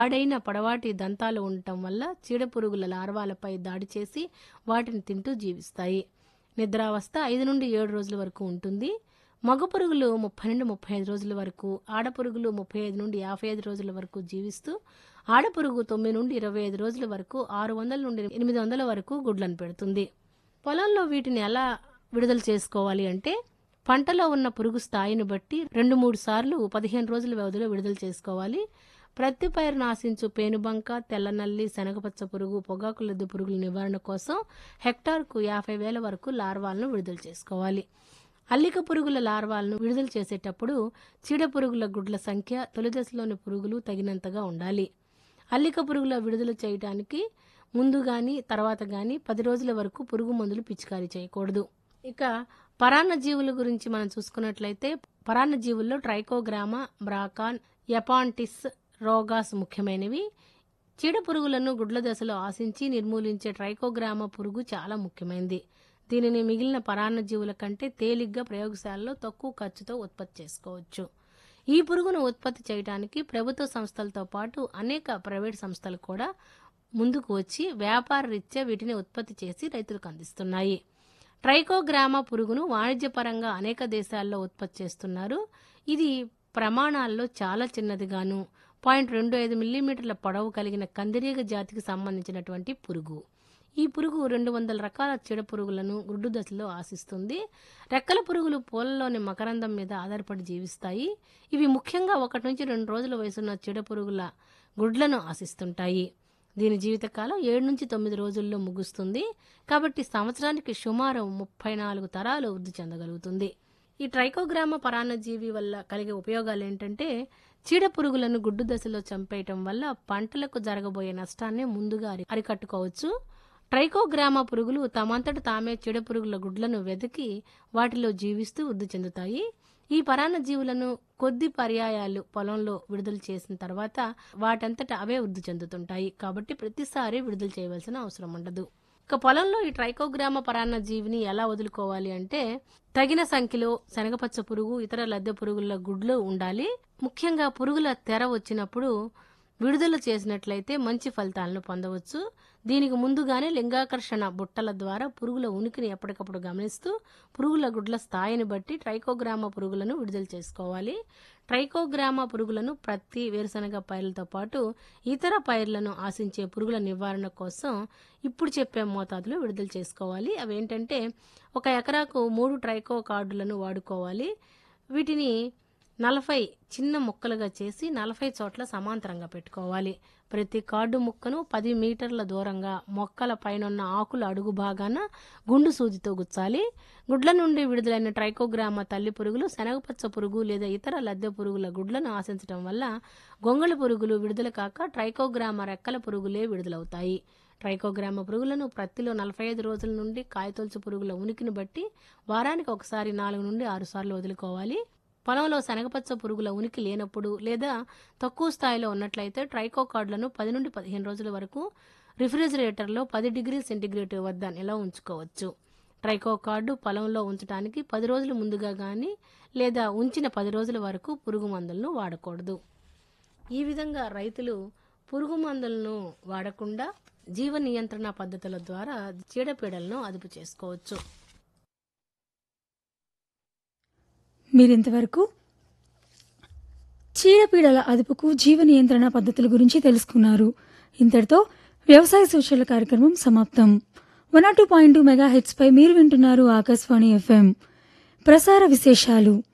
పాడైన పొడవాటి దంతాలు ఉండటం వల్ల చీడపురుగుల లార్వాలపై దాడి చేసి వాటిని తింటూ జీవిస్తాయి నిద్రావస్థ ఐదు నుండి ఏడు రోజుల వరకు ఉంటుంది మగ పురుగులు ముప్పై నుండి ముప్పై ఐదు రోజుల వరకు ఆడపురుగులు ముప్పై ఐదు నుండి యాభై ఐదు రోజుల వరకు జీవిస్తూ ఆడపురుగు తొమ్మిది నుండి ఇరవై ఐదు రోజుల వరకు ఆరు వందల నుండి ఎనిమిది వందల వరకు గుడ్లను పెడుతుంది పొలంలో వీటిని ఎలా విడుదల చేసుకోవాలి అంటే పంటలో ఉన్న పురుగు స్థాయిని బట్టి రెండు మూడు సార్లు పదిహేను రోజుల వ్యవధిలో విడుదల చేసుకోవాలి ప్రతి పైరును ఆశించు పేనుబంక తెల్లనల్లి శనగపచ్చ పురుగు పొగాకు లద్దు పురుగుల నివారణ కోసం హెక్టార్కు యాభై వేల వరకు లార్వాలను విడుదల చేసుకోవాలి అల్లిక పురుగుల లార్వాలను విడుదల చేసేటప్పుడు చీడ పురుగుల గుడ్ల సంఖ్య తొలి దశలోని పురుగులు తగినంతగా ఉండాలి అల్లిక పురుగుల విడుదల చేయడానికి ముందు గాని తర్వాత గాని పది రోజుల వరకు పురుగు మందులు పిచికారీ చేయకూడదు ఇక పరాన్న జీవుల గురించి మనం చూసుకున్నట్లయితే పరాన్న జీవుల్లో ట్రైకోగ్రామా బ్రాకాన్ ఎపాంటిస్ రోగాస్ ముఖ్యమైనవి చీడ పురుగులను గుడ్ల దశలో ఆశించి నిర్మూలించే ట్రైకోగ్రామా పురుగు చాలా ముఖ్యమైనది దీనిని మిగిలిన పరాన్న జీవుల కంటే తేలిగ్గా ప్రయోగశాలలో తక్కువ ఖర్చుతో ఉత్పత్తి చేసుకోవచ్చు ఈ పురుగును ఉత్పత్తి చేయడానికి ప్రభుత్వ సంస్థలతో పాటు అనేక ప్రైవేట్ సంస్థలు కూడా ముందుకు వచ్చి వ్యాపార రీత్యా వీటిని ఉత్పత్తి చేసి రైతులకు అందిస్తున్నాయి ట్రైకోగ్రామా పురుగును వాణిజ్యపరంగా అనేక దేశాల్లో ఉత్పత్తి చేస్తున్నారు ఇది ప్రమాణాల్లో చాలా చిన్నదిగాను పాయింట్ రెండు ఐదు మిల్లీమీటర్ల పొడవు కలిగిన కందిరీగ జాతికి సంబంధించినటువంటి పురుగు ఈ పురుగు రెండు వందల రకాల చీడ పురుగులను గుడ్డు దశలో ఆశిస్తుంది రెక్కల పురుగులు పూలలోని మకరందం మీద ఆధారపడి జీవిస్తాయి ఇవి ముఖ్యంగా ఒకటి నుంచి రెండు రోజుల వయసున్న చీడ పురుగుల గుడ్లను ఆశిస్తుంటాయి దీని జీవితకాలం ఏడు నుంచి తొమ్మిది రోజుల్లో ముగుస్తుంది కాబట్టి సంవత్సరానికి సుమారు ముప్పై నాలుగు తరాలు వృద్ధి చెందగలుగుతుంది ఈ ట్రైకోగ్రామ పరాన్నజీవి వల్ల కలిగే ఉపయోగాలు ఏంటంటే చీడ పురుగులను గుడ్డు దశలో చంపేయటం వల్ల పంటలకు జరగబోయే నష్టాన్ని ముందుగా అరి- అరికట్టుకోవచ్చు ట్రైకోగ్రామ పురుగులు తమంతట తామే చీడ పురుగుల గుడ్లను వెతికి వాటిలో జీవిస్తూ వృద్ధి చెందుతాయి ఈ పరాన్న జీవులను కొద్ది పర్యాయాలు పొలంలో విడుదల చేసిన తర్వాత వాటంతట అవే వృద్ధి చెందుతుంటాయి కాబట్టి ప్రతిసారి విడుదల చేయవలసిన అవసరం ఉండదు ఇక పొలంలో ఈ ట్రైకోగ్రామ పరాన్న జీవిని ఎలా వదులుకోవాలి అంటే తగిన సంఖ్యలో శనగపచ్చ పురుగు ఇతర లద్దె పురుగుల గుడ్లు ఉండాలి ముఖ్యంగా పురుగుల తెర వచ్చినప్పుడు విడుదల చేసినట్లయితే మంచి ఫలితాలను పొందవచ్చు దీనికి ముందుగానే లింగాకర్షణ బుట్టల ద్వారా పురుగుల ఉనికిని ఎప్పటికప్పుడు గమనిస్తూ పురుగుల గుడ్ల స్థాయిని బట్టి ట్రైకోగ్రామ పురుగులను విడుదల చేసుకోవాలి ట్రైకోగ్రామ పురుగులను ప్రతి వేరుశనగ పైర్లతో పాటు ఇతర పైర్లను ఆశించే పురుగుల నివారణ కోసం ఇప్పుడు చెప్పే మోతాదులో విడుదల చేసుకోవాలి అవేంటంటే ఒక ఎకరాకు మూడు ట్రైకో కార్డులను వాడుకోవాలి వీటిని నలభై చిన్న ముక్కలుగా చేసి నలభై చోట్ల సమాంతరంగా పెట్టుకోవాలి ప్రతి కార్డు ముక్కను పది మీటర్ల దూరంగా మొక్కల పైనున్న ఆకుల అడుగు భాగాన గుండు సూదితో గుచ్చాలి గుడ్ల నుండి విడుదలైన ట్రైకోగ్రామ తల్లి పురుగులు శనగపచ్చ పురుగు లేదా ఇతర లద్దె పురుగుల గుడ్లను ఆశించడం వల్ల గొంగళి పురుగులు విడుదల కాక ట్రైకోగ్రామ రెక్కల పురుగులే విడుదలవుతాయి ట్రైకోగ్రామ పురుగులను ప్రత్తిలో నలభై ఐదు రోజుల నుండి కాయతొలుచు పురుగుల ఉనికిని బట్టి వారానికి ఒకసారి నాలుగు నుండి ఆరు సార్లు వదులుకోవాలి పొలంలో శనగపచ్చ పురుగుల ఉనికి లేనప్పుడు లేదా తక్కువ స్థాయిలో ఉన్నట్లయితే ట్రైకో కార్డులను పది నుండి పదిహేను రోజుల వరకు రిఫ్రిజిరేటర్లో పది డిగ్రీ సెంటీగ్రేడ్ వద్ద నిల్వ ఉంచుకోవచ్చు ట్రైకో కార్డు పొలంలో ఉంచడానికి పది రోజుల ముందుగా కానీ లేదా ఉంచిన పది రోజుల వరకు పురుగు మందులను వాడకూడదు ఈ విధంగా రైతులు పురుగు మందులను వాడకుండా జీవ నియంత్రణ పద్ధతుల ద్వారా చీడపీడలను అదుపు చేసుకోవచ్చు మీరింతవరకు చీడపీడల అదుపుకు జీవ నియంత్రణ పద్ధతుల గురించి తెలుసుకున్నారు ఇంతటితో వ్యవసాయ సూచనల కార్యక్రమం సమాప్తం one two point two mega హెచ్పై మీరు వింటున్నారు ఆకాశవాణి ఎఫ్ఎం ప్రసార విశేషాలు